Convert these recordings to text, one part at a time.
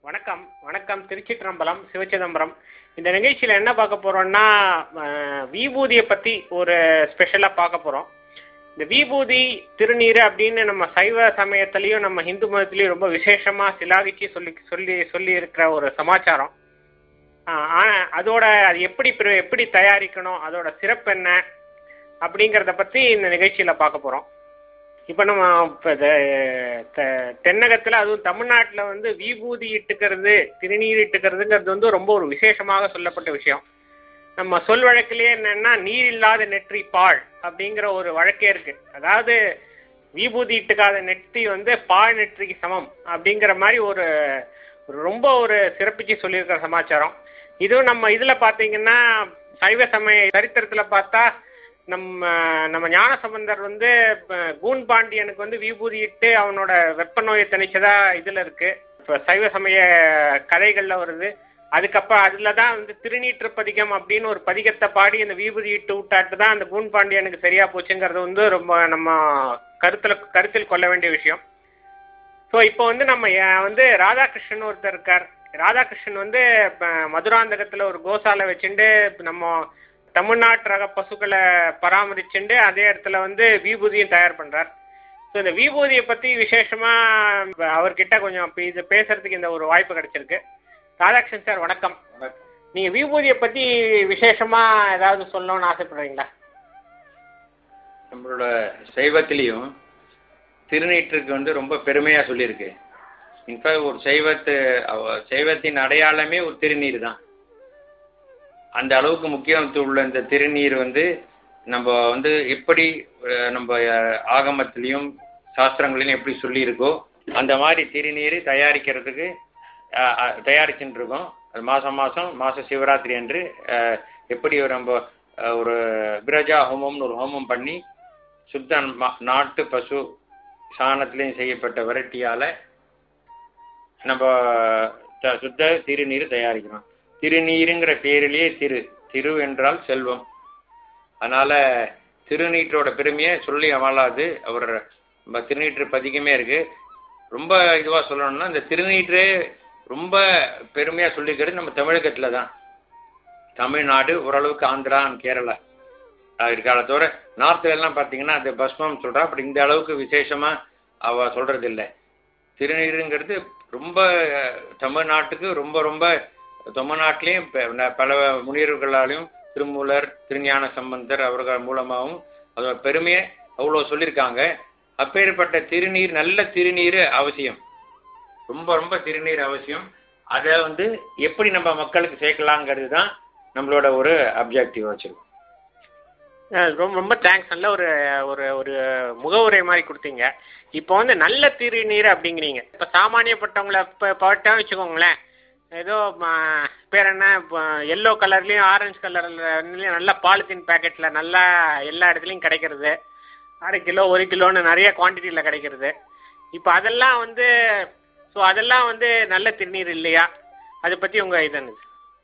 வணக்கம் வணக்கம் திருச்சிற்றம்பலம் சிவச்சிதம்பரம் இந்த நிகழ்ச்சியில் என்ன பார்க்க போறோம்னா அஹ், விபூதியை பற்றி ஒரு ஸ்பெஷலாக பார்க்க போகிறோம் இந்த விபூதி திருநீர் அப்படின்னு நம்ம சைவ சமயத்திலையும் நம்ம இந்து மதத்திலையும் ரொம்ப விசேஷமாக சிலாகிச்சு சொல்லி சொல்லி சொல்லி இருக்கிற ஒரு சமாச்சாரம் ஆஹ், ஆனா அதோட அது எப்படி பிர- எப்படி தயாரிக்கணும் அதோட சிறப்பு என்ன அப்படிங்கிறத பற்றி இந்த நிகழ்ச்சியில் பார்க்க போகிறோம் இப்போ நம்ம இப்போ தென்னகத்தில் அதுவும் தமிழ்நாட்டில் வந்து விபூதி இட்டுக்கிறது திருநீர் இட்டுக்கிறதுங்கிறது வந்து ரொம்ப ஒரு விசேஷமாக சொல்லப்பட்ட விஷயம் நம்ம சொல் வழக்கிலேயே என்னன்னா நீர் இல்லாத நெற்றி பால் அப்படிங்கிற ஒரு வழக்கே இருக்கு அதாவது விபூதி இட்டுக்காத நெற்றி வந்து பால் நெற்றிக்கு சமம் அப்படிங்கிற மாதிரி ஒரு ஒரு ரொம்ப ஒரு சிறப்பிச்சு சொல்லியிருக்கிற சமாச்சாரம் இதுவும் நம்ம இதில் பார்த்தீங்கன்னா சைவ சமய சரித்திரத்தில் பார்த்தா நம்ம நம்ம ஞானசம்பந்தர் வந்து அஹ், கூன் பாண்டியனுக்கு வந்து விபூதி இட்டு அவனோட வெப்ப நோயை தணிச்சதா இதில் இருக்கு இப்போ சைவ சமய கதைகளில் வருது அதுக்கப்புறம் அதில் தான் வந்து திருநீற்று பதிகம் அப்படின்னு ஒரு பதிகத்தை பாடி அந்த விபூதி இட்டு விட்டாட்டு தான் அந்த கூன் பாண்டியனுக்கு சரியா போச்சுங்கிறது வந்து ரொம்ப நம்ம கருத்தில் கருத்தில் கொள்ள வேண்டிய விஷயம் ஸோ இப்போ வந்து நம்ம அஹ், வந்து ராதாகிருஷ்ணன் ஒருத்தர் இருக்கார் ராதாகிருஷ்ணன் வந்து இப்ப மதுராந்தகத்தில் ஒரு கோசாலை வச்சுட்டு நம்ம தமிழ்நாட்டு ரக பசுக்களை பராமரிச்சுண்டு அதே இடத்துல வந்து விபூதியும் தயார் பண்ணுறார் ஸோ இந்த விபூதியை பற்றி விசேஷமாக அவர்கிட்ட கொஞ்சம் இப்ப இது பேசுறதுக்கு இந்த ஒரு வாய்ப்பு கிடைச்சிருக்கு ராதாகிருஷ்ணன் சார் வணக்கம் நீங்கள் விபூதியை பற்றி விசேஷமாக ஏதாவது சொல்லணும்னு ஆசைப்படுறீங்களா நம்மளோட சைவத்திலையும் திருநீற்றுக்கு வந்து ரொம்ப பெருமையாக சொல்லியிருக்கு இன்ஃபேக்ட் ஒரு சைவத்து அவ- சைவத்தின் அடையாளமே ஒரு திருநீர் தான் அந்த அளவுக்கு முக்கியத்துவம் உள்ள இந்த திருநீர் வந்து நம்ம வந்து எப்படி அஹ், நம்ம அஹ், ஆகமத்திலையும் சாஸ்திரங்களிலும் எப்படி சொல்லியிருக்கோ அந்த மாதிரி திருநீர் தயாரிக்கிறதுக்கு அஹ், அஹ், தயாரிச்சுட்டு இருக்கோம் அது மாதம் மாதம் மாத சிவராத்திரி அன்று அஹ், எப்படி ஒரு நம்ம அஹ், ஒரு பிரஜா ஹோமம்னு ஒரு ஹோமம் பண்ணி சுத்த ம- நாட்டு பசு சாணத்திலையும் செய்யப்பட்ட வெரைட்டியால் நம்ம த- சுத்த திருநீர் தயாரிக்கிறோம் திருநீருங்கிற பேரிலேயே திரு திரு என்றால் செல்வம் அதனால திருநீற்றோட பெருமையை சொல்லி அமலாது அவர் நம்ம திருநீற்று பதிகமே இருக்கு ரொம்ப இதுவாக சொல்லணும்னா இந்த திருநீற்றே ரொம்ப பெருமையாக சொல்லிக்கிறது நம்ம தமிழகத்தில் தான் தமிழ்நாடு ஓரளவுக்கு ஆந்திரா and கேரளா இருக்காலத்தோட நார்த்ல எல்லாம் பார்த்தீங்கன்னா அது பஸ்மம் சொல்றா அப்படி இந்த அளவுக்கு விசேஷமா அவ சொல்றது இல்லை திருநீருங்கிறது ரொம்ப அஹ், தமிழ்நாட்டுக்கு ரொம்ப ரொம்ப தமிழ்நாட்டிலையும் ப- ந- பல முனிவர்களாலையும் திருமூலர் திருஞான சம்பந்தர் அவர்கள் மூலமாகவும் அதோட பெருமையை அவ்வளோ சொல்லியிருக்காங்க அப்பேற்பட்ட திருநீர் நல்ல திருநீர் அவசியம் ரொம்ப ரொம்ப திருநீர் அவசியம் அதை வந்து எப்படி நம்ம மக்களுக்கு சேர்க்கலாங்கிறது தான் நம்மளோட ஒரு அப்ஜெக்டிவ் வச்சிருக்கோம் அஹ் ரொம்ப ரொம்ப தேங்க்ஸ் நல்ல ஒரு ஒரு ஒரு முகவுரை மாதிரி கொடுத்தீங்க இப்போ வந்து நல்ல திருநீர் அப்படிங்கிறீங்க இப்போ சாமானியப்பட்டவங்களை இப்போ பட்டா வச்சுக்கோங்களேன் ஏதோ ம- பேர் என்ன எல்லோ கலர்லேயும் ஆரஞ்சு கலர்லையும் நல்ல பாலித்தீன் பேக்கெட்டில் நல்லா எல்லா இடத்துலையும் கிடைக்கிறது அரை கிலோ ஒரு கிலோன்னு நிறைய குவான்டிட்டியில் கிடைக்கிறது இப்போ அதெல்லாம் வந்து ஸோ அதெல்லாம் வந்து நல்ல திருநீர் இல்லையா அதை பற்றி உங்கள் இது என்னது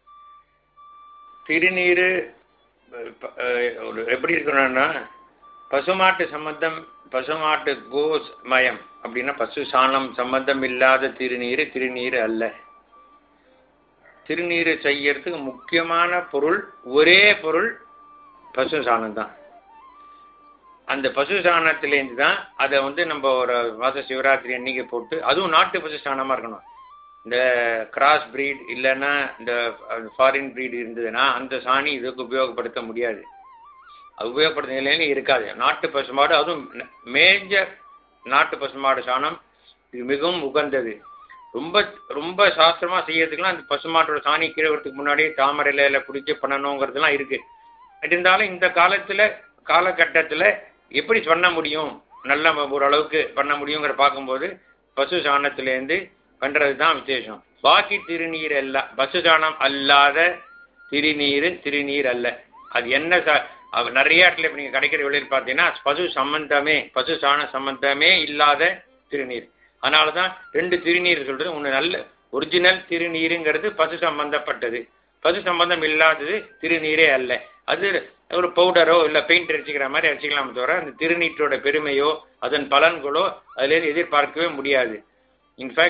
திருநீர் அஹ், ப- அஹ், ஒரு எப்படி இருக்கணும்னா பசுமாட்டு சம்பந்தம் பசுமாட்டு கோஸ் மயம் அப்படின்னா பசு சாணம் சம்பந்தம் இல்லாத திருநீர் திருநீர் அல்ல திருநீர் செய்யறதுக்கு முக்கியமான பொருள் ஒரே பொருள் பசு சாணம் தான் அந்த பசு சாணத்திலேருந்து தான் அதை வந்து நம்ம ஒரு மாத சிவராத்திரி அன்னைக்கு போட்டு அதுவும் நாட்டு பசு சாணமாக இருக்கணும் இந்த கிராஸ் breed இல்லைன்னா இந்த ஃபாரின் breed இருந்ததுன்னா அந்த சாணி இதுக்கு உபயோகப்படுத்த முடியாது அது உபயோகப்படுத்த நிலையில இருக்காது நாட்டு பசுமாடு அதுவும் மேஜர் நாட்டு பசுமாடு சாணம் இது மிகவும் உகந்தது ரொம்ப ரொம்ப சாஸ்திரமா செய்யறதுக்குலாம் அந்த பசுமாட்டோட சாணி கீழே வரதுக்கு முன்னாடி தாமரை இலையில பிடிச்சி பண்ணணுங்கிறதுலாம் இருக்கு இருந்தாலும் இந்த காலத்துல காலகட்டத்துல எப்படி பண்ண முடியும் நல்ல ஓரளவுக்கு பண்ண முடியுங்கிற பார்க்கும்போது பசு சாணத்திலேருந்து பண்றது தான் விசேஷம் பாக்கி திருநீர் எல்லாம் பசு சாணம் அல்லாத திருநீர் திருநீர் அல்ல அது என்ன ச- அவ- நிறைய இடத்துல இப்போ நீங்கள் கிடைக்கிற வெளியில் பார்த்தீங்கன்னா பசு சம்பந்தமே பசு சாண சம்பந்தமே இல்லாத திருநீர் அதனால தான் ரெண்டு திருநீர் சொல்றது ஒன்று நல்ல ஒரிஜினல் திருநீருங்கிறது பசு சம்பந்தப்பட்டது பசு சம்பந்தம் இல்லாதது திருநீரே அல்ல அது ஒரு பவுடரோ இல்லை பெயிண்ட் அடிச்சுக்கிற மாதிரி அடிச்சுக்கலாம் தவிர அந்த திருநீற்றோட பெருமையோ அதன் பலன்களோ அதுலேருந்து எதிர்பார்க்கவே முடியாது இன்ஃபேக்ட்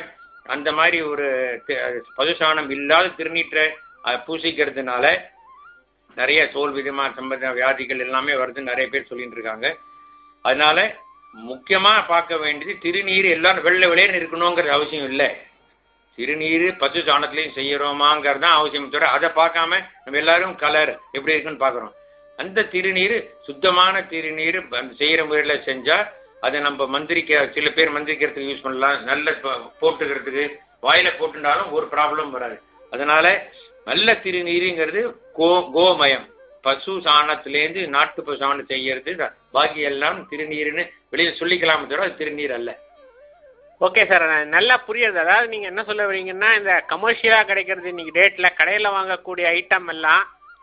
அந்த மாதிரி ஒரு தி- பசுசாணம் இல்லாத திருநீற்றை அஹ், பூசிக்கிறதுனால நிறைய தோல் விதமான சம்பந்த வியாதிகள் எல்லாமே வருதுன்னு நிறைய பேர் சொல்லிட்டு இருக்காங்க அதனால முக்கியமா பார்க்க வேண்டியது திருநீர் எல்லாம் வெள்ளை வெளியேன்னு இருக்கணுங்கிறது அவசியம் இல்லை திருநீர் பசு சாணத்துலையும் செய்யறோமாங்கிறது தான் அவசியம் தவிர அதை பார்க்காம நம்ம எல்லாரும் கலர் எப்படி இருக்குன்னு பார்க்குறோம் அந்த திருநீர் சுத்தமான திருநீர் அந்த செய்யற முறையில் செஞ்சா அதை நம்ம மந்திரிக்க சில பேர் மந்திரிக்கிறதுக்கு யூஸ் பண்ணலாம் நல்ல ப- போட்டுக்கிறதுக்கு வாயில போட்டுட்டாலும் ஒரு ப்ராப்ளம் வராது அதனால நல்ல திருநீருங்கிறது கோ கோமயம் பசு சாணத்திலேருந்து நாட்டு பசு சாணம் செய்யறது த- பாக்கி எல்லாம் திருநீர்னு வெளியில சொல்லிக்கலாமே தவிர அது திருநீர் அல்ல ஓகே சார் நல்லா புரியுது அதாவது நீங்கள் என்ன சொல்ல வரீங்கன்னா இந்த கமர்ஷியலாக கிடைக்கிறது இன்னைக்கு டேட்டில் கடையில் வாங்கக்கூடிய ஐட்டம் எல்லாம்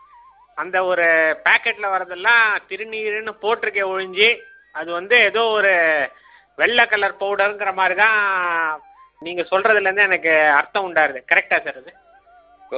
அந்த ஒரு பேக்கெட்டில் வரதெல்லாம் திருநீருன்னு போட்டிருக்கே ஒழிஞ்சு அது வந்து ஏதோ ஒரு வெள்ளை கலர் பவுடருங்கிற மாதிரி தான் நீங்கள் சொல்கிறதுலேருந்து எனக்கு அர்த்தம் உண்டாருது கரெக்டா சார் அது இப்போ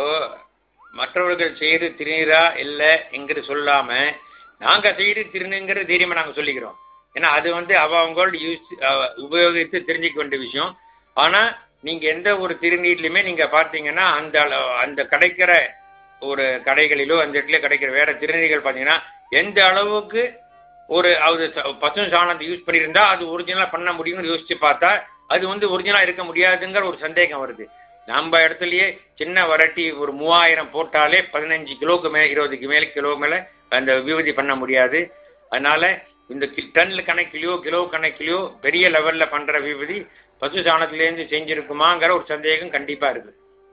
மற்றவர்கள் செய்து திருநீரா இல்லை என்கிறது சொல்லாம நாங்க செய்து திருநீங்கிறது தைரியமா நாங்க சொல்லிக்கிறோம் ஏன்னா அது வந்து அவ அவங்களோட யூஸ் அஹ், உபயோகித்து தெரிஞ்சுக்க வேண்டிய விஷயம் ஆனா நீங்க எந்த ஒரு திருநீர்லையுமே நீங்க பார்த்தீங்கன்னா அந்த அள- அந்த கிடைக்கிற ஒரு கடைகளிலோ அந்த இடத்துல கிடைக்கிற வேற திருநீர்கள் பார்த்தீங்கன்னா எந்த அளவுக்கு ஒரு அது ச- பசும் சாணத்தை யூஸ் பண்ணியிருந்தா அது ஒரிஜினலாக பண்ண முடியும்னு யோசிச்சு பார்த்தா அது வந்து ஒரிஜினலாக இருக்க முடியாதுங்கிற ஒரு சந்தேகம் வருது நம்ம இடத்துலயே சின்ன வரட்டி ஒரு மூவாயிரம் போட்டாலே பதினஞ்சு கிலோக்கு மேலே இருபதுக்கு மேலே கிலோ மேலே அந்த விபூதி பண்ண முடியாது அதனால இந்த கி- டன்ல கணக்கிலையோ கிலோ கணக்கிலையோ பெரிய லெவல்ல பண்ற விபூதி பசு சாணத்திலேருந்து செஞ்சிருக்குமாங்கிற ஒரு சந்தேகம் கண்டிப்பா இருக்கு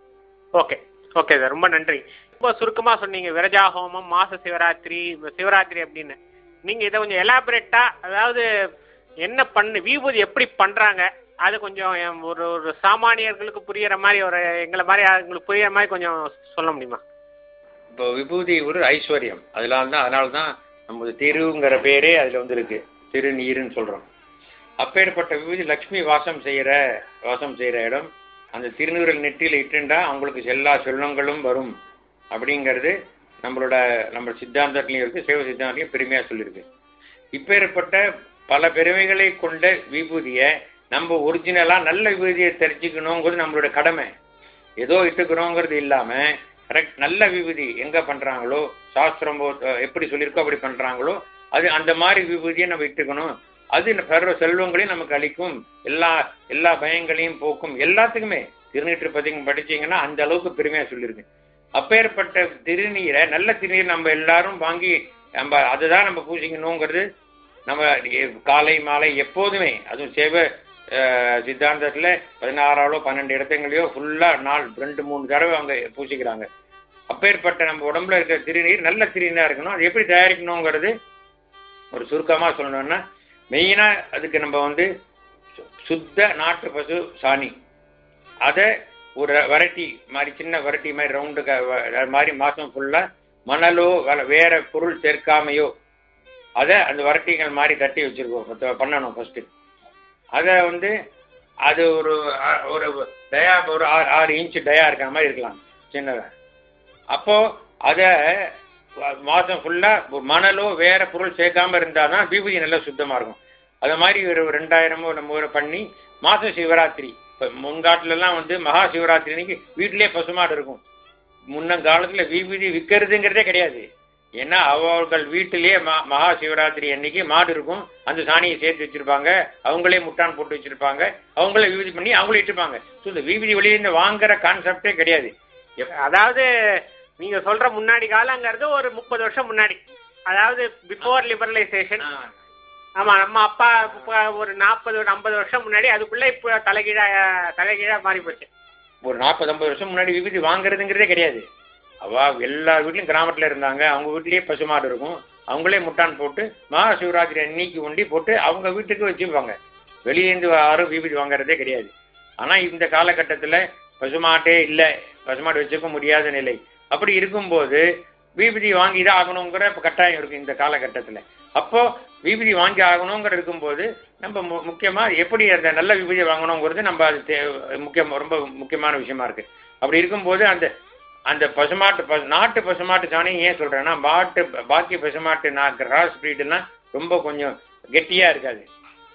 ஓகே ஓகே சார் ரொம்ப நன்றி ரொம்ப சுருக்கமாக சொன்னீங்க விரஜா ஹோமம் மாச சிவராத்திரி சிவராத்திரி அப்படின்னு நீங்கள் இதை கொஞ்சம் எலாபரேட்டாக அதாவது என்ன பண்ணு விபூதி எப்படி பண்ணுறாங்க அது கொஞ்சம் எம் ஒரு ஒரு சாமானியர்களுக்கு புரியிற மாதிரி ஒரு எங்களை மாதிரி ஆளுங்களுக்கு புரியிற மாதிரி கொஞ்சம் சொல்ல முடியுமா இப்போ விபூதி ஒரு ஐஸ்வர்யம் அதனால தான் அதனால தான் நமது திருங்கிற பேரே அதுல வந்து இருக்கு திருநீருன்னு சொல்றோம் அப்பேற்பட்ட விபூதி லக்ஷ்மி வாசம் செய்யற வாசம் செய்யற இடம் அந்த திருநீரில் நெற்றியில் இட்டுண்டா அவங்களுக்கு எல்லா செல்வங்களும் வரும் அப்படிங்கிறது நம்மளோட நம்ம சித்தாந்தத்திலையும் இருக்கு சைவ சித்தாந்தத்திலையும் பெருமையா சொல்லியிருக்கு இப்பேற்பட்ட பல பெருமைகளை கொண்ட விபூதியை நம்ம ஒரிஜினலா நல்ல விபூதியை தெரிஞ்சுக்கணுங்கிறது நம்மளோட கடமை ஏதோ இட்டுக்கிறோங்கிறது இல்லாம கரெக்ட் நல்ல விபூதி எங்க பண்றாங்களோ சாஸ்திரம் போ- அஹ் எப்படி சொல்லியிருக்கோ அப்படி பண்றாங்களோ அது அந்த மாதிரி விபூதியை நம்ம இட்டுக்கணும் அது சர்வ செல்வங்களையும் நமக்கு அளிக்கும் எல்லா எல்லா பயங்களையும் போக்கும் எல்லாத்துக்குமே திருநீற்று பத்தி படிச்சீங்கன்னா அந்த அளவுக்கு பெருமையா சொல்லியிருக்கு அப்பேற்பட்ட திருநீரை நல்ல திருநீர் நம்ம எல்லாரும் வாங்கி நம்ம அதுதான் நம்ம பூசிக்கணுங்கிறது நம்ம எ- காலை மாலை எப்போதுமே அதுவும் சேவ அஹ், சித்தாந்தத்துல பதினாறாலோ பன்னெண்டு இடத்துங்களையோ ஃபுல்லா நாள் ரெண்டு மூணு தடவை அவங்க பூசிக்கிறாங்க அப்பேற்பட்ட நம்ம உடம்புல இருக்கிற திருநீர் நல்ல திருநீரா இருக்கணும் அது எப்படி தயாரிக்கணுங்கிறது ஒரு சுருக்கமா சொல்லணும்னா மெயினா அதுக்கு நம்ம வந்து சு- சுத்த நாட்டு பசு சாணி அதை ஒரு வரட்டி மாதிரி சின்ன வரட்டி மாதிரி ரவுண்டு மாதிரி மாசம் ஃபுல்லா மணலோ வேற- வேற பொருள் சேர்க்காமையோ அதை அந்த வரட்டிகள் மாதிரி தட்டி வச்சிருக்கோம் பத்த- பண்ணணும் ஃபர்ஸ்ட் அதை வந்து அது ஒரு அ- ஒரு டயா ஒரு ஆறு ஆறு இன்ச் டயா இருக்கிற மாதிரி இருக்கலாம் சின்னதா அப்போ அதை மாதம் ஃபுல்லாக மணலோ வேற பொருள் சேர்க்காம இருந்தால் தான் விபூதி நல்லா சுத்தமாக இருக்கும் அது மாதிரி ஒரு ரெண்டாயிரமோ நம்ம ஊரை பண்ணி மாச சிவராத்திரி இப்போ முன்காட்டுலலாம் வந்து மகா சிவராத்திரி அன்னைக்கு வீட்டிலேயே பசுமாடு இருக்கும் முன்னங்காலத்தில் விபூதி விற்கிறதுங்கிறதே கிடையாது ஏன்னா அவர்கள் வீட்டிலேயே ம மகா சிவராத்திரி அன்னைக்கு மாடு இருக்கும் அந்த சாணியை சேர்த்து வச்சிருப்பாங்க அவங்களே முட்டான் போட்டு வச்சிருப்பாங்க அவங்களே விபூதி பண்ணி அவங்களே இட்டுப்பாங்க ஸோ இந்த விபூதி வெளியிருந்து வாங்குற கான்செப்டே கிடையாது எப்- அதாவது நீங்க சொல்ற முன்னாடி காலங்கிறது ஒரு முப்பது வருஷம் முன்னாடி அதாவது பிஃபோர் லிபரலைசேஷன் ஆமா நம்ம அப்பா அப்பா ஒரு நாற்பது ஒரு ஐம்பது வருஷம் முன்னாடி அதுக்குள்ள இப்போ தலைகீழா தலைகீழா மாறி போச்சு ஒரு நாற்பது ஐம்பது வருஷம் முன்னாடி விபூதி வாங்குறதுங்கிறதே கிடையாது அவ எல்லா வீட்லயும் கிராமத்துல இருந்தாங்க அவங்க வீட்லயே பசுமாடு இருக்கும் அவங்களே முட்டான் போட்டு மகா சிவராத்திரி அன்னைக்கு ஒண்டி போட்டு அவங்க வீட்டுக்கு வச்சுப்பாங்க வெளியேந்து யாரும் விபூதி வாங்குறதே கிடையாது ஆனா இந்த காலகட்டத்துல பசுமாட்டே இல்லை பசுமாடு வச்சுக்க முடியாத நிலை அப்படி இருக்கும்போது விபூதி வாங்கி தான் ஆகணுங்கிற இப்ப கட்டாயம் இருக்கு இந்த காலகட்டத்துல அப்போ விபூதி வாங்கி ஆகணுங்கிற இருக்கும்போது நம்ம மு- முக்கியமா எப்படி அந்த நல்ல விபூதி வாங்கணுங்கிறது நம்ம அது தே- முக்கியம் ரொம்ப முக்கியமான விஷயமா இருக்கு அப்படி இருக்கும்போது அந்த அந்த பசுமாட்டு பசு நாட்டு பசுமாட்டு சாணி ஏன் சொல்றேன்னா மாட்டு பாக்கி பசுமாட்டு நான் கிராஸ் பிரீடுலாம் ரொம்ப கொஞ்சம் கெட்டியா இருக்காது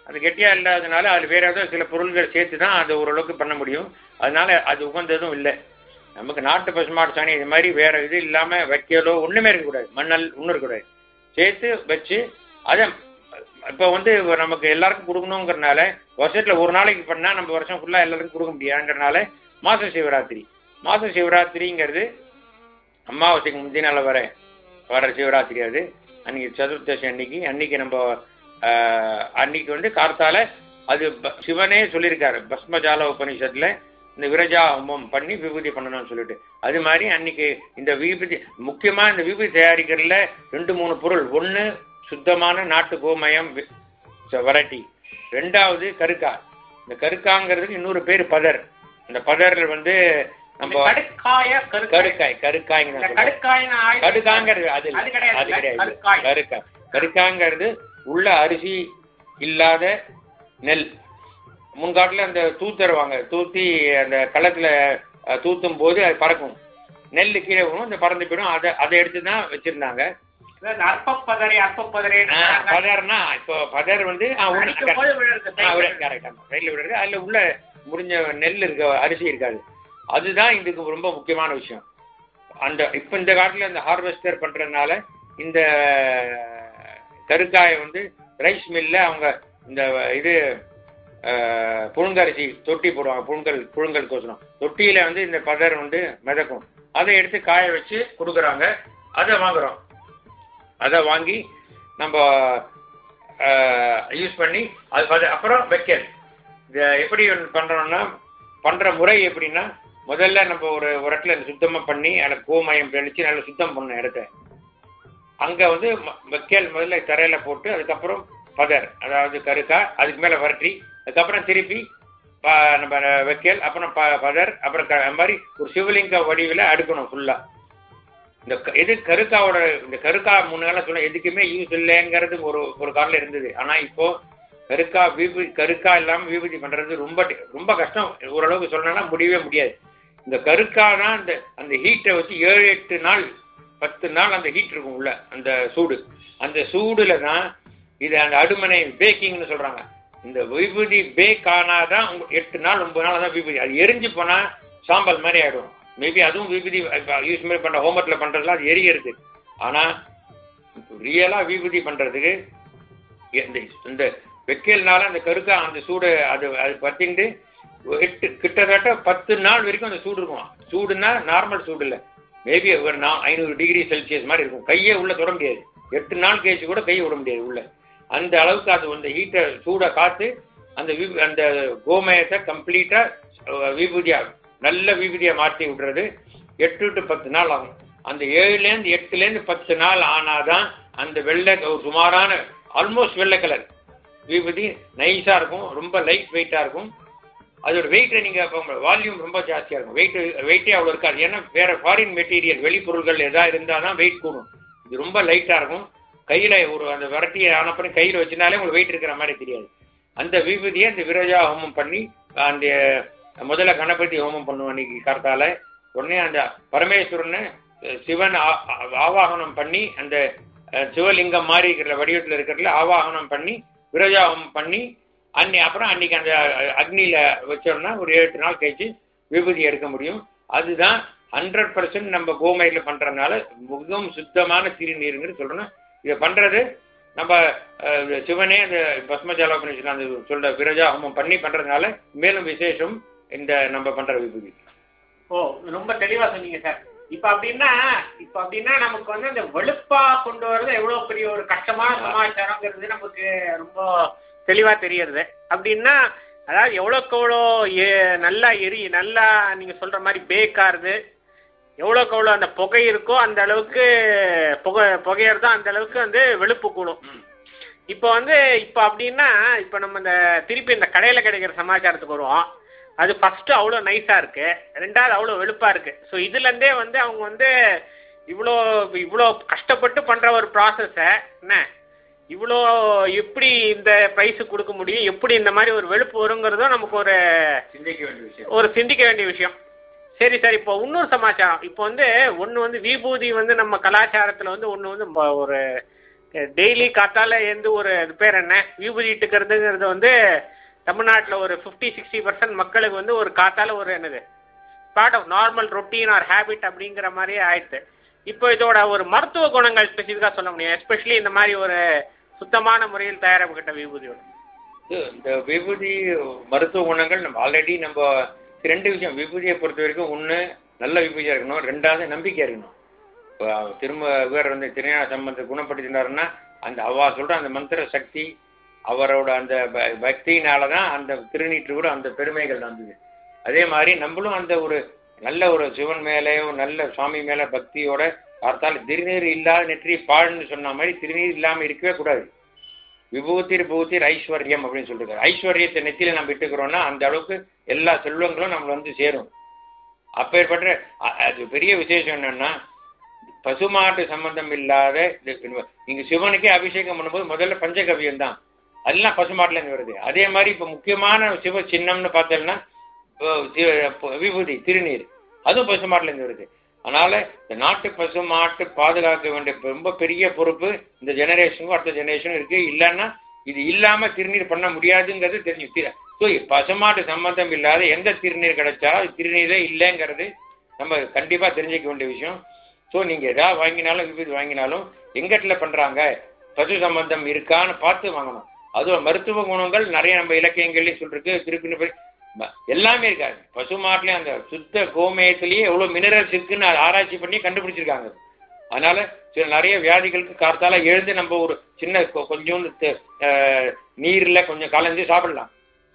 அது கெட்டியாக இல்லாததுனால அது வேற ஏதோ சில பொருள்கள் சேர்த்து தான் அது ஓரளவுக்கு பண்ண முடியும் அதனால அது உகந்ததும் இல்லை நமக்கு நாட்டு பசுமாட்டு சாணி இது மாதிரி வேற இது இல்லாமல் வைக்கலோ ஒன்றுமே இருக்கக்கூடாது மண்ணல் ஒன்றும் இருக்கக்கூடாது சேர்த்து வச்சு அதை இப்போ வந்து நமக்கு எல்லாருக்கும் கொடுக்கணுங்கிறனால வருஷத்தில் ஒரு நாளைக்கு பண்ணால் நம்ம வருஷம் ஃபுல்லாக எல்லாருக்கும் கொடுக்க முடியாதுங்கிறனால மாத சிவராத்திரி மாத சிவராத்திரிங்கிறது அமாவாசைக்கு முந்தின நாள் வர வர சிவராத்திரி அது அன்னைக்கு சதுர்த்தசி அன்னைக்கு அன்னைக்கு நம்ம ஆஹ், அன்னைக்கு வந்து கார்த்தால அது ப- சிவனே சொல்லியிருக்காரு பஸ்மஜால உபனிஷத்துல இந்த விரஜா ஹோமம் பண்ணி விபூதி பண்ணணும்னு சொல்லிட்டு அது மாதிரி அன்னைக்கு இந்த விபூதி முக்கியமா இந்த விபூதி தயாரிக்கிறதுல ரெண்டு மூணு பொருள் ஒன்று சுத்தமான நாட்டு கோமயம் வெரைட்டி ரெண்டாவது கருக்கா இந்த கருக்காங்கிறதுக்கு இன்னொரு பேர் பதர் இந்த பதர்ல வந்து இந்த நம்ம கடுக்காய கருக்காய் கருக்காய் கருக்காய்ங்க இந்த நான் சொல்றேன். கடுக்காயின ஆயுதம் கடுக்காங்கிறது அது இல்ல. அது கிடையாது, அது கிடையாது கருக்காய். கருக்காய் கருக்காங்கிறது உள்ள அரிசி இல்லாத நெல் முன்காட்டில் அந்த தூத்தருவாங்க தூத்தி அந்த களத்துல அஹ், தூத்தும் போது அது பறக்கும் நெல் கீழே விழும் அந்த பறந்து போயிடும் அதை அதை எடுத்து தான் வச்சிருந்தாங்க அதாவது அற்பப்பதரை அற்பப்பதரை ஆஹ், பதர்னா இப்போ பதர் வந்து ஆ, உள்ள- அடிக்கும் போது விழுறது ஆ, விட- correct, ஆமா. ரயில்ல விடுறது அதுல உள்ள முடிஞ்ச நெல் இருக்க அரிசி இருக்காது அதுதான் இதுக்கு ரொம்ப முக்கியமான விஷயம் அந்த இப்ப இந்த காலத்துல இந்த ஹார்வெஸ்டர் பண்றதுனால இந்த கருக்காயை வந்து ரைஸ் மில்ல அவங்க இந்த இது அஹ், புழுங்கரிசி தொட்டி போடுவாங்க புழுங்கல் புழுங்கலுக்கோசரம் தொட்டியில வந்து இந்த பதர் வந்து மிதக்கும் அதை எடுத்து காய வச்சு கொடுக்குறாங்க அதை வாங்குறோம் அதை வாங்கி நம்ம யூஸ் பண்ணி அது பத- அப்புறம் வைக்கல் இதை எப்படி பண்றோம்னா பண்ற முறை எப்படின்னா முதல்ல நம்ம ஒரு ஒரு இடத்துல சுத்தமா பண்ணி அதில் கோமயம் தெளிச்சு நல்லா சுத்தம் பண்ண இடத்த அங்க வந்து ம- வைக்கல் முதல்ல தரையில போட்டு அதுக்கப்புறம் பதர் அதாவது கருக்கா அதுக்கு மேல வரட்டி அதுக்கப்புறம் திருப்பி ப- நம்ம வைக்கல் அப்புறம் ப- பதர் அப்புறம் க- அது மாதிரி ஒரு சிவலிங்க வடிவில் அடுக்கணும் ஃபுல்லா இந்த க- இது கருக்காவோட இந்த கருக்கா முன்னால சொன்ன எதுக்குமே யூஸ் இல்லைங்கிறது ஒரு ஒரு காலில் இருந்தது ஆனா இப்போ கருக்கா விபூதி கருக்கா இல்லாம விபூதி பண்றது ரொம்ப டி- ரொம்ப கஷ்டம் ஓரளவுக்கு சொல்லணும்னா முடியவே முடியாது இந்த கருக்கா தான் அந்த அந்த ஹீட்டை வச்சு ஏழு எட்டு நாள் பத்து நாள் அந்த ஹீட் இருக்கும் உள்ள அந்த சூடு அந்த சூடுல தான் இது அந்த அடுமனை பேக்கிங்னு சொல்றாங்க இந்த விபூதி பேக் ஆனாதான் உங்க- எட்டு நாள் ஒன்பது நாள் தான் விபூதி அது எரிஞ்சு போனா சாம்பல் மாதிரி ஆயிடும் மேபி அதுவும் விபூதி யூஸ் மாதிரி பண்ற ஹோமத்துல பண்றதுலாம் அது எரியறது ஆனா ரியலா விபூதி பண்றதுக்கு இந்த இந்த வெக்கையில்னால அந்த கருக்கா அந்த சூடு அது அது பத்திண்டு எட்டு கிட்டத்தட்ட பத்து நாள் வரைக்கும் அந்த சூடு இருக்கும் சூடுனா நார்மல் சூடு இல்லை மேபி ஒரு நா ஐநூறு டிகிரி செல்சியஸ் மாதிரி இருக்கும் கையே உள்ள தொட முடியாது எட்டு நாள் கழிச்சு கூட கையை விட முடியாது உள்ள அந்த அளவுக்கு அது அந்த ஹீட்டை சூடை காத்து அந்த விப- அந்த கோமயத்தை கம்ப்ளீட்டா விபூதியா நல்ல விபூதியா மாற்றி விடுறது எட்டு டு பத்து நாள் ஆகும் அந்த ஏழுலேருந்து எட்டுலேருந்து பத்து நாள் ஆனாதான் அந்த வெள்ளை ஒரு சுமாரான ஆல்மோஸ்ட் வெள்ளை கலர் விபூதி நைஸா இருக்கும் ரொம்ப லைட் வெயிட்டா இருக்கும் அதோட வெயிட்டை நீங்க வால்யூம் ரொம்ப ஜாஸ்தியா இருக்கும் வெயிட் வெயிட்டே அவ்வளவு இருக்காது ஏன்னா வேற ஃபாரின் மெட்டீரியல் வெளிப்பொருள்கள் எதா இருந்தால் தான் வெயிட் கூடும் இது ரொம்ப லைட்டா இருக்கும் கையில ஒரு அந்த வரட்டியை ஆனப்பறம் கையில வச்சிருந்தாலே உங்களுக்கு வெயிட் இருக்கிற மாதிரி தெரியாது அந்த விபூதியை அந்த விரஜா ஹோமம் பண்ணி அந்த முதல்ல கணபதி ஹோமம் பண்ணுவோம் அன்னைக்கு கார்த்தால உடனே அந்த பரமேஸ்வரனை அஹ், சிவன் ஆ- ஆ- ஆவாகனம் பண்ணி அந்த அஹ், சிவலிங்கம் மாதிரி இருக்கிற வடிவத்தில் இருக்கிறதுல ஆவாகனம் பண்ணி விரஜா ஹோமம் பண்ணி அன்னி அப்புறம் அன்னைக்கு அந்த அஹ், அக்னியில வச்சோம்னா ஒரு ஏழு நாள் கழிச்சு விபூதி எடுக்க முடியும் அதுதான் ஹண்ட்ரட் பர்சன்ட் நம்ம கோமயில பண்றதுனால மிகவும் சுத்தமான சிறுநீருங்கிறது சொல்றோம் இதை பண்றது நம்ம அஹ், சிவனே அந்த பஸ்மஜாலோபனிஷன் அந்த சொல்ற விரஜா ஹோமம் பண்ணி பண்றதுனால மேலும் விசேஷம் இந்த நம்ம பண்ற விபூதி ஓ ரொம்ப தெளிவா சொன்னீங்க சார் இப்ப அப்படின்னா இப்ப அப்படின்னா நமக்கு வந்து அந்த வெளுப்பா கொண்டு வர்றது எவ்வளவு பெரிய ஒரு கஷ்டமான சமாச்சாரங்கிறது நமக்கு ரொம்ப தெளிவா தெரியறது அப்படின்னா அதாவது எவ்வளோக்கு எவ்வளோ எ- நல்லா எரி நல்லா நீங்க சொல்ற மாதிரி பேக் ஆறுது எவ்வளோக்கு எவ்வளோ அந்த புகை இருக்கோ அந்த அளவுக்கு புகை புகையறதோ அந்த அளவுக்கு வந்து வெளுப்பு கூடும் இப்போ வந்து இப்போ அப்படின்னா இப்போ நம்ம இந்த திருப்பி இந்த கடையில் கிடைக்கிற சமாச்சாரத்துக்கு வருவோம் அது ஃபஸ்ட்டு அவ்வளோ நைஸாக இருக்குது ரெண்டாவது அவ்வளோ வெளுப்பாக இருக்குது ஸோ இதுலேருந்தே வந்து அவங்க வந்து இவ்வளோ இவ்வளோ கஷ்டப்பட்டு பண்ணுற ஒரு ப்ராசஸை என்ன இவ்வளோ எப்படி இந்த ப்ரைஸு கொடுக்க முடியும் எப்படி இந்த மாதிரி ஒரு வெளுப்பு வருங்கிறதும் நமக்கு ஒரு சிந்திக்க வேண்டிய விஷயம் ஒரு சிந்திக்க வேண்டிய விஷயம் சரி சார் இப்போ இன்னொரு சமாச்சாரம் இப்போ வந்து ஒன்று வந்து விபூதி வந்து நம்ம கலாச்சாரத்தில் வந்து ஒன்று வந்து ம- ஒரு டெய்லி காத்தால எழுந்து ஒரு இது பேர் என்ன விபூதி இட்டுக்கிறதுங்கிறது வந்து தமிழ்நாட்டில் ஒரு ஃபிஃப்டி சிக்ஸ்டி பர்சன்ட் மக்களுக்கு வந்து ஒரு காத்தால ஒரு என்னது part of normal routine or habit அப்படிங்கிற மாதிரியே ஆயிடுது இப்போ இதோட ஒரு மருத்துவ குணங்கள் ஸ்பெசிஃபிக்காக சொல்ல முடியும் எஸ்பெஷலி இந்த மாதிரி ஒரு சுத்தமான முறையில் தயாரிக்கப்பட்ட விபூதியோட இது இந்த விபூதி மருத்துவ குணங்கள் நம்ம ஆல்ரெடி நம்ம ரெண்டு விஷயம் விபூதியை பொறுத்த வரைக்கும் ஒன்று நல்ல விபூதியாக இருக்கணும் ரெண்டாவது நம்பிக்கை இருக்கணும் இப்போ திரும்ப இவர் வந்து திருஞான சம்பந்த குணப்படுத்தினாருன்னா அந்த அவா சொல்கிற அந்த மந்திர சக்தி அவரோட அந்த ப- பக்தியினால தான் அந்த திருநீற்று கூட அந்த பெருமைகள் வந்தது அதே மாதிரி நம்மளும் அந்த ஒரு நல்ல ஒரு சிவன் மேலே ஒரு நல்ல சுவாமி மேலே பக்தியோட பார்த்தால் திருநீர் இல்லாத நெற்றி பாழ்னு சொன்ன மாதிரி திருநீர் இல்லாமல் இருக்கவே கூடாது விபூதிர் பூத்திர் ஐஸ்வர்யம் அப்படின்னு சொல்லிருக்காரு ஐஸ்வர்யத்தை நெத்தியில நம்ம இட்டுக்கிறோம்னா அந்த அளவுக்கு எல்லா செல்வங்களும் நம்மள வந்து சேரும் அப்பேற்பட்ட அ- அது பெரிய விசேஷம் என்னன்னா பசுமாட்டு சம்பந்தம் இல்லாத இது- நீங்க சிவனுக்கே அபிஷேகம் பண்ணும்போது முதல்ல பஞ்சகவியம் தான் அதெல்லாம் பசுமாட்டுல இருந்து வருது அதே மாதிரி இப்ப முக்கியமான சிவ சின்னம்னு பார்த்தோம்னா இப்போ சி- இப்போ விபூதி திருநீர் அதுவும் பசுமாட்டுல இருந்து வருது அதனால இந்த நாட்டு பசு மாட்டு பாதுகாக்க வேண்டிய ரொம்ப பெரிய பொறுப்பு இந்த ஜெனரேஷனுக்கும் அடுத்த ஜெனரேஷனும் இருக்கு இல்லைன்னா இது இல்லாம திருநீர் பண்ண முடியாதுங்கிறது தெரிஞ்சு ஸோ பசுமாட்டு சம்பந்தம் இல்லாத எந்த திருநீர் கிடைச்சாலும் அது திருநீரே இல்லைங்கிறது நம்ம கண்டிப்பா தெரிஞ்சுக்க வேண்டிய விஷயம் ஸோ நீங்க எதாவது வாங்கினாலும் விபூதி வாங்கினாலும் எங்கட்ல பண்றாங்க பசு சம்பந்தம் இருக்கான்னு பார்த்து வாங்கணும் அதுவும் மருத்துவ குணங்கள் நிறைய நம்ம இலக்கியங்கள்லயும் சொல்லிருக்கு திருப்பி ம- எல்லாமே இருக்காது பசு மாட்டுலயும் அந்த சுத்த கோமயத்திலேயே எவ்வளவு மினரல்ஸ் இருக்குன்னு அதை ஆராய்ச்சி பண்ணி கண்டுபிடிச்சிருக்காங்க அதனால சில நிறைய வியாதிகளுக்கு கார்த்தால எழுந்து நம்ம ஒரு சின்ன கொ- கொஞ்சோண்டு தெ- அஹ், நீர்ல கொஞ்சம் கலந்து சாப்பிடலாம்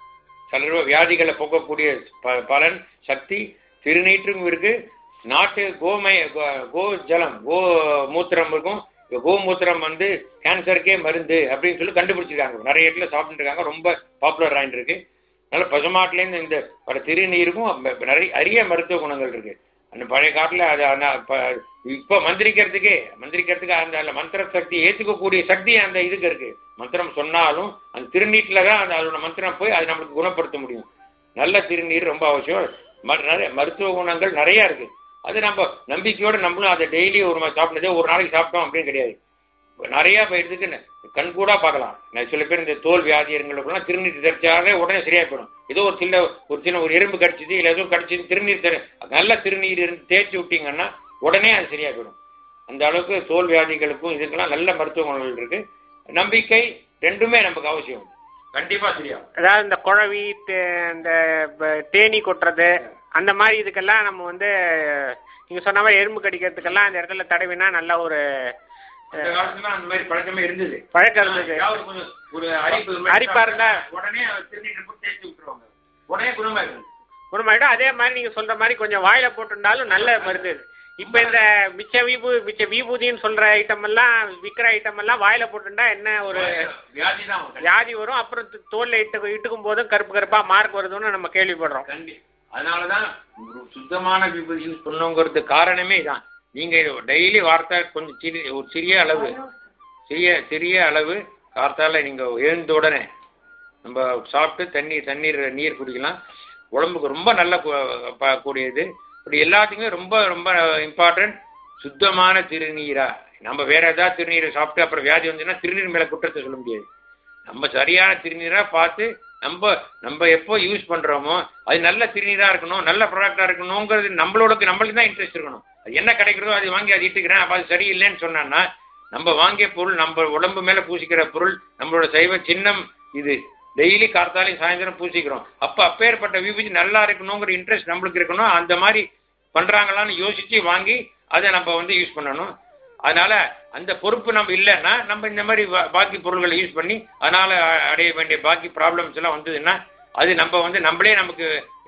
சில வியாதிகளை போக்கக்கூடிய ப- பலன் சக்தி திருநீற்றும் இருக்கு நாட்டு கோமய கோ- கோ ஜலம் கோ மூத்திரம் இருக்கும் இந்த கோமூத்திரம் வந்து கேன்சருக்கே மருந்து அப்படின்னு சொல்லி கண்டுபிடிச்சிருக்காங்க நிறைய இடத்துல சாப்பிட்டு இருக்காங்க ரொம்ப பாப்புலர் ஆயிட்டு இருக்கு அதனால பசுமாட்டுலேருந்து இந்த வர திருநீருக்கும் ம- நிறைய அரிய மருத்துவ குணங்கள் இருக்கு அந்த பழைய காட்டில் அது ஆனா இப்ப இப்போ மந்திரிக்கிறதுக்கே மந்திரிக்கிறதுக்கு அந்த அந்த மந்திர சக்தி ஏற்றுக்கக்கூடிய சக்தி அந்த இதுக்கு இருக்கு மந்திரம் சொன்னாலும் அந்த திருநீட்டில் தான் அந்த அதோட மந்திரம் போய் அது நம்மளுக்கு குணப்படுத்த முடியும் நல்ல திருநீர் ரொம்ப அவசியம் ம- நிறைய மருத்துவ குணங்கள் நிறைய இருக்கு அது நம்ம நம்பிக்கையோட நம்மளும் அதை டெய்லி ஒரு மாதிரி சாப்பிட்டதே ஒரு நாளைக்கு சாப்பிட்டோம் அப்படின்னு கிடையாது இப்ப நிறைய பேருக்கு ந- கண்கூடா பார்க்கலாம் நான் சில பேர் இந்த தோல் வியாதியர்களுக்கெல்லாம் திருநீர் தெரிச்சாலே உடனே சரியா போயிடும் ஏதோ ஒரு சின்ன ஒரு சின்ன ஒரு எறும்பு கடிச்சிது இல்லை ஏதோ கடிச்சிது திருநீர் தரு நல்ல திருநீர் இருந்து தேய்ச்சி விட்டீங்கன்னா உடனே அது சரியா போயிடும் அந்த அளவுக்கு தோல் வியாதிகளுக்கும் இதுக்கெல்லாம் நல்ல மருத்துவ குணங்கள் இருக்கு நம்பிக்கை ரெண்டுமே நமக்கு அவசியம் கண்டிப்பா சரியாகும் அதாவது இந்த குழவி தே- இந்த ப- தேனி கொட்டுறது அந்த மாதிரி இதுக்கெல்லாம் நம்ம வந்து நீங்க சொன்ன மாதிரி எறும்பு கடிக்கிறதுக்கெல்லாம் அந்த இடத்துல தடவினா நல்ல ஒரு அந்த காலத்துல அந்த மாதிரி பழக்கமே இருந்தது பழக்கம் இருந்தது ஏதாவது கொஞ்சம் ஒரு அரிப்பு அரிப்பா இருந்தா உடனே திருநீர் போட்டு தேய்ச்சி விட்டுருவாங்க உடனே குணமாயிடும் குணமாயிடும் அதே மாதிரி நீங்க சொல்ற மாதிரி கொஞ்சம் வாயில போட்டுருந்தாலும் நல்ல மருந்து இது. இப்ப இந்த மிச்ச விபூ மிச்ச விபூதின்னு சொல்ற ஐட்டம் எல்லாம் விக்கிற ஐட்டம் எல்லாம் வாயில போட்டுண்டா என்ன ஒரு வியாதி தான் வரும். வியாதி வரும் அப்புறம் து- தோல்ல இட்டு இட்டுக்கும் போதும் கருப்பு கருப்பா மார்க் வருதுன்னு நம்ம கேள்விப்படுறோம் கண்டி அதனாலதான் ஒரு சுத்தமான விபூதின்னு சொன்னோங்கிறது காரணமே இதான் நீங்க டெய்லி வார்த்தை கொஞ்சம் சிறிய ஒரு சிறிய அளவு சிறிய சிறிய அளவு கார்த்தால நீங்க எழுந்த உடனே நம்ம சாப்பிட்டு தண்ணீர் தண்ணீர் நீர் குடிக்கலாம் உடம்புக்கு ரொம்ப நல்ல கு- ப- கூடியது இப்படி எல்லாத்துக்குமே ரொம்ப ரொம்ப இம்பார்ட்டன்ட் சுத்தமான திருநீரா நம்ம வேற ஏதாவது திருநீரை சாப்பிட்டு அப்புறம் வியாதி வந்துச்சுன்னா திருநீர் மேல குற்றத்தை சொல்ல முடியாது நம்ம சரியான திருநீரா பார்த்து நம்ம நம்ம எப்போ யூஸ் பண்றோமோ அது நல்ல திருநீரா இருக்கணும் நல்ல ப்ராடக்டா இருக்கணுங்கிறது நம்மளோட நம்மளுக்கு தான் இன்ட்ரெஸ்ட் இருக்கணும் அது என்ன கிடைக்கிறதோ அது வாங்கி அது இட்டுக்கிறேன் அப்ப அது சரியில்லைன்னு சொன்னான்னா நம்ம வாங்கிய பொருள் நம்ம உடம்பு மேல பூசிக்கிற பொருள் நம்மளோட சைவ சின்னம் இது டெய்லி கார்த்தாலையும் சாயந்தரம் பூசிக்கிறோம் அப்ப அப்பேற்பட்ட விபூதி நல்லா இருக்கணுங்கிற இன்ட்ரெஸ்ட் நம்மளுக்கு இருக்கணும் அந்த மாதிரி பண்றாங்களான்னு யோசிச்சு வாங்கி அதை நம்ம வந்து யூஸ் பண்ணணும் அதனால அந்த பொறுப்பு நம்ம இல்லைன்னா நம்ம இந்த மாதிரி பா- பாக்கி பொருள்களை யூஸ் பண்ணி அதனால அ- அடைய வேண்டிய பாக்கி ப்ராப்ளம்ஸ் எல்லாம் வந்ததுன்னா அது நம்ம வந்து நம்மளே நமக்கு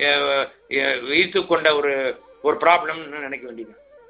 ஈர்த்து கொண்ட ஒரு ஒரு ப்ராப்ளம்னு நினைக்க வேண்டியது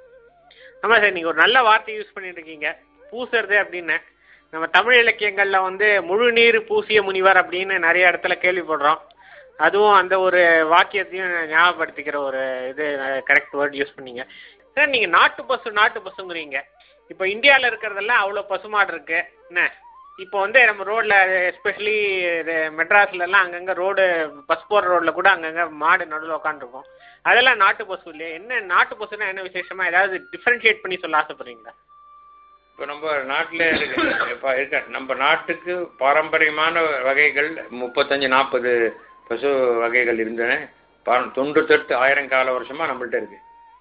ஆமா சார் நீங்க ஒரு நல்ல வார்த்தை யூஸ் பண்ணிட்டு இருக்கீங்க பூசுறது அப்படின்னு நம்ம தமிழ் இலக்கியங்கள்ல வந்து முழு நீர் பூசிய முனிவர் அப்படின்னு நிறைய இடத்துல கேள்விப்படுறோம் அதுவும் அந்த ஒரு வாக்கியத்தையும் ஞாபகப்படுத்திக்கிற ஒரு இது கரெக்ட் வேர்ட் யூஸ் பண்ணீங்க சார் நீங்க நாட்டு பசு நாட்டு பசுங்கிறீங்க இப்போ இந்தியாவில் இருக்கிறதெல்லாம் அவ்வளோ பசுமாடு இருக்கு என்ன இப்போ வந்து நம்ம ரோட்ல எஸ்பெஷலி மெட்ராஸ்ல எல்லாம் அங்கங்க ரோடு பஸ் போகிற ரோட்ல கூட அங்கங்க மாடு நடுவில் உட்காந்துருக்கும் அதெல்லாம் நாட்டு பசு இல்லையா என்ன நாட்டு பசுனா என்ன விசேஷமா ஏதாவது டிஃபரன்ஷியேட் பண்ணி சொல்ல ஆசைப்படுறீங்களா இப்போ நம்ம நாட்டில் இருக்கு இப்போ இருக்க நம்ம நாட்டுக்கு பாரம்பரியமான வகைகள் முப்பத்தஞ்சு நாற்பது பசு வகைகள் இருந்தன பாரம் தொண்ணூத்தெட்டு ஆயிரம் கால வருஷமா நம்மள்ட்ட இருக்கு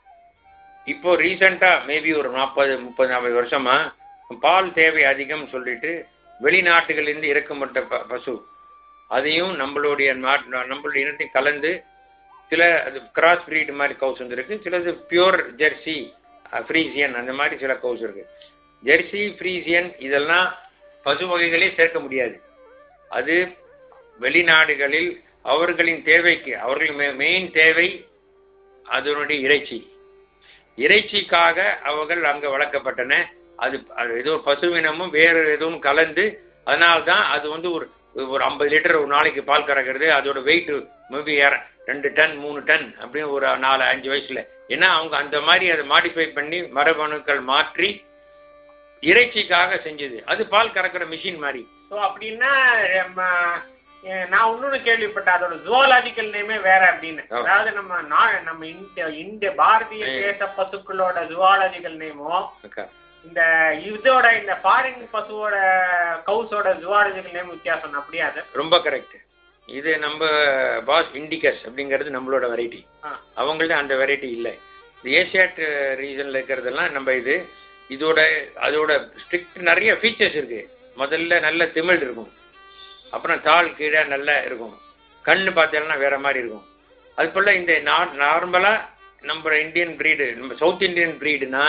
இப்போ ரீசெண்டாக மேபி ஒரு நாற்பது முப்பது நாற்பது வருஷமா பால் தேவை அதிகம் சொல்லிட்டு வெளிநாட்டுகளிலிருந்து இறக்கப்பட்ட ப பசு அதையும் நம்மளுடைய நாட் நம்மளுடைய இனத்தை கலந்து சில அது கிராஸ் பிரீட் மாதிரி கவுஸ் வந்துருக்கு சிலது பியூர் ஜெர்சி ஃப்ரீசியன் அந்த மாதிரி சில கவுஸ் இருக்கு ஜெர்சி ஃப்ரீசியன் இதெல்லாம் பசு வகைகளே சேர்க்க முடியாது அது வெளிநாடுகளில் அவர்களின் தேவைக்கு அவர்களின் மெயின் தேவை அதனுடைய இறைச்சி இறைச்சிக்காக அவர்கள் அங்கே வளர்க்கப்பட்டன அது அது ஏதோ பசுவினமும் வேறு எதுவும் கலந்து அதனால்தான் அது வந்து ஒரு ஒரு ஐம்பது லிட்டர் ஒரு நாளைக்கு பால் கறக்கிறது அதோட வெயிட் மேபி ரெண்டு டன் மூணு டன் அப்படின்னு ஒரு நாலு அஞ்சு வயசுல ஏன்னா அவங்க அந்த மாதிரி அதை மாடிஃபை பண்ணி மரபணுக்கள் மாற்றி இறைச்சிக்காக செஞ்சது அது பால் கறக்கிற மிஷின் மாதிரி ஸோ அப்படின்னா நம்ம, அஹ், நான் இன்னொன்னு கேள்விப்பட்டேன் அதோட ஜுவாலாஜிக்கல் நேமே வேற அப்படின்னு ஆ. அதாவது நம்ம நா- நம்ம இந்த இந்த பாரதிய ம். தேச பசுக்களோட ஜுவாலாஜிக்கல் நேமும் அக்கா இந்த இதோட இந்த ஃபாரின் பசுவோட கவுஸோட ஜுவாலஜிக்கல் நேம் வித்தியாசம் அப்படியா அது ரொம்ப கரெக்ட் இது நம்ம பாஸ் இண்டிகஸ் அப்படிங்கிறது நம்மளோட வெரைட்டி ஆ. அவங்கள்ட்ட அந்த வெரைட்டி இல்லை இந்த ஏசியாட் ரீஜனில் இருக்கிறதெல்லாம் நம்ம இது இதோட அதோட ஸ்ட்ரிக்ட் நிறைய ஃபீச்சர்ஸ் இருக்கு முதல்ல நல்ல திமிழ் இருக்கும் அப்புறம் தாள் கீழே நல்லா இருக்கும் கண்ணு பார்த்தீங்கன்னா வேற மாதிரி இருக்கும் அது போல் இந்த நார்மலாக நம்ம இந்தியன் ப்ரீடு நம்ம சவுத் இந்தியன் ப்ரீடுனா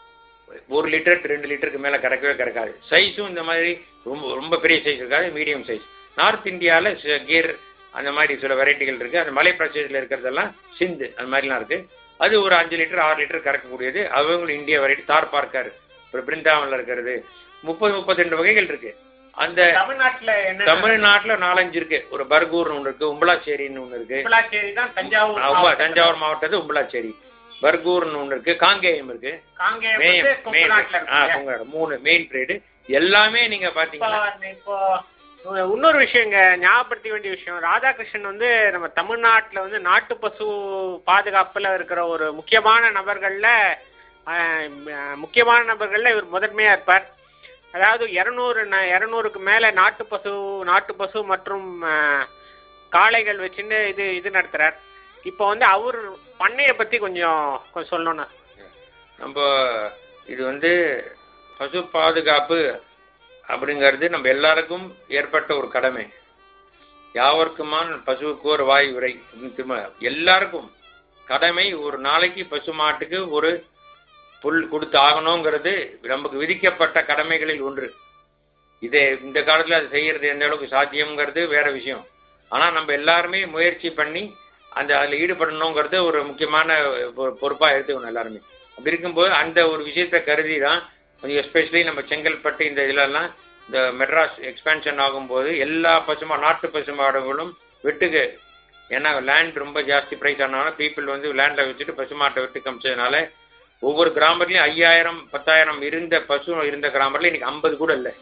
ஒரு லிட்டர் ரெண்டு லிட்டருக்கு மேலே கறக்கவே கறக்காது சைஸும் இந்த மாதிரி ரொம்ப ரொம்ப பெரிய சைஸ் இருக்காது மீடியம் சைஸ் நார்த் இந்தியாவில் கீர் அந்த மாதிரி சில வெரைட்டிகள் இருக்குது அந்த மலை பிரதேசத்தில் இருக்கிறதெல்லாம் சிந்து அந்த மாதிரிலாம் இருக்குது அது ஒரு அஞ்சு லிட்டர் ஆறு லிட்டர் கறக்கக்கூடியது அவங்களும் இந்தியா வெரைட்டி தார் பார்க்கர் அப்புறம் பிருந்தாவனில் இருக்கிறது முப்பது முப்பத்தி ரெண்டு வகைகள் இருக்குது அந்த தமிழ்நாட்டுல என்ன தமிழ்நாட்டில் நாலஞ்சு இருக்கு ஒரு பர்கூர்னு ஒன்று இருக்குது உம்பலாச்சேரின்னு ஒன்று இருக்குது உப்பலாச்சேரி தான் தஞ்சாவூர் ஆமா, மாவட்டத்துல. தஞ்சாவூர் மாவட்டத்து உம்பலாச்சேரி பர்கூர்னு ஒன்று இருக்குது காங்கேயம் இருக்குது காங்கேயம் மேயம் வந்து மேயம் கொங்குநாட்டுல ஆ இருக்கு கொங்குநாடு மூணு மெயின் ட்ரேடு எல்லாமே நீங்க இப்போ பாத்தீங்கன்னா இப்போ இன்னொரு விஷயம் இங்க ஞாபகப்படுத்த வேண்டிய விஷயம் ராதாகிருஷ்ணன் வந்து நம்ம தமிழ்நாட்டுல வந்து நாட்டு பசு பாதுகாப்புல இருக்கிற ஒரு முக்கியமான நபர்கள்ல ஆஹ், ம- முக்கியமான நபர்கள்ல இவர் முதன்மையா இருப்பார் அதாவது இருநூறு இருநூறுக்கு மேல நாட்டு பசு நாட்டு பசு மற்றும் ஆஹ், காளைகள் வச்சுன்னு இது இது நடத்துறார் இப்போ வந்து அவர் பண்ணையை பத்தி கொஞ்சம் கொஞ்சம் சொல்லணும்னா நம்ம இது வந்து பசு பாதுகாப்பு அப்படிங்கிறது நம்ம எல்லாருக்கும் ஏற்பட்ட ஒரு கடமை யாவர்க்குமான பசுவுக்கு ஒரு வாய் உரை அப்படின்னு திரும்ப எல்லாருக்கும் கடமை ஒரு நாளைக்கு பசு மாட்டுக்கு ஒரு புல் கொடுத்து ஆகணுங்கிறது நமக்கு விதிக்கப்பட்ட கடமைகளில் ஒன்று இது இந்த காலத்தில் அது செய்யறது எந்த அளவுக்கு சாத்தியம்ங்கிறது வேற விஷயம் ஆனால் நம்ம எல்லாருமே முயற்சி பண்ணி அந்த அதில் ஈடுபடணுங்கிறது ஒரு முக்கியமான பொ- பொறுப்பா எடுத்துக்கணும் எல்லாருமே அப்படி இருக்கும்போது அந்த ஒரு விஷயத்தை கருதி தான் கொஞ்சம் எஸ்பெஷலி நம்ம செங்கல்பட்டு இந்த இதுலலாம் இந்த மெட்ராஸ் எக்ஸ்பேன்ஷன் ஆகும்போது எல்லா பசுமா நாட்டு பசுமாடுகளும் வெட்டுக்கு ஏன்னா லேண்ட் ரொம்ப ஜாஸ்தி ப்ரைஸ் ஆனாலும் பீப்புள் வந்து லேண்டில் வச்சுட்டு பசுமாட்டை வெட்டு காமிச்சதுனால ஒவ்வொரு கிராமத்துலையும் ஐயாயிரம் பத்தாயிரம் இருந்த பசு இருந்த கிராமத்தில் இன்னைக்கு ஐம்பது கூட இல்லை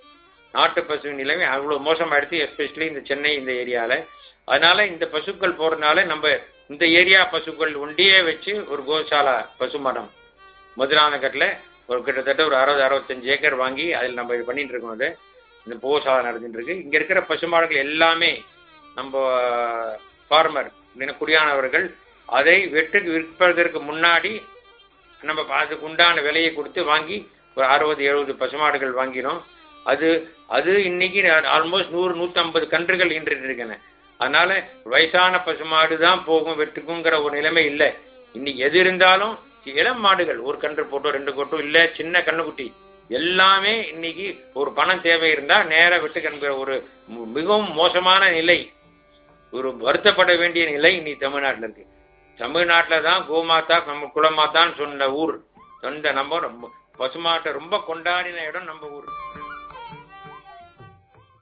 நாட்டு பசு நிலைமை அவ்வளோ மோசமாயிடுச்சு எஸ்பெஷலி இந்த சென்னை இந்த ஏரியாவில் அதனால இந்த பசுக்கள் போறதுனால நம்ம இந்த ஏரியா பசுக்கள் ஒண்டியே வச்சு ஒரு கோசாலா பசுமடம் முதலானகட்டில் ஒரு கிட்டத்தட்ட ஒரு அறுபது அறுபத்தஞ்சு ஏக்கர் வாங்கி அதில் நம்ம இது பண்ணிட்டு இருக்கோம் அது இந்த கோசாலா நடந்துட்டு இருக்கு இங்க இருக்கிற பசுமாடுகள் எல்லாமே நம்ம ஃபார்மர் குடியானவர்கள் அதை வெட்டுக்கு விற்பதற்கு முன்னாடி நம்ம அதுக்கு உண்டான விலையை கொடுத்து வாங்கி ஒரு அறுபது எழுபது பசுமாடுகள் வாங்கினோம் அது அது இன்னைக்கு ஆல்மோஸ்ட் நூறு நூற்றம்பது கன்றுகள் ஈன்றுட்டு இருக்கேன் அதனால வயசான பசுமாடு தான் போகும் வெட்டுக்குங்கிற ஒரு நிலைமை இல்லை இன்னைக்கு எது இருந்தாலும் இளம் மாடுகள் ஒரு கன்று போட்டோ ரெண்டு போட்டோ இல்லை சின்ன கண்ணுக்குட்டி எல்லாமே இன்னைக்கு ஒரு பணம் தேவை இருந்தால் நேராக வெட்டு கண்கிற ஒரு மு- மிகவும் மோசமான நிலை ஒரு வருத்தப்பட வேண்டிய நிலை இன்னைக்கு தமிழ்நாட்டில் இருக்கு தமிழ்நாட்டில் தான் கோமாதா நம்ம குலமாத்தான்னு சொன்ன ஊர் சொந்த நம்ம ரொம்ப- பசுமாட்டை ரொம்ப கொண்டாடின இடம் நம்ம ஊர்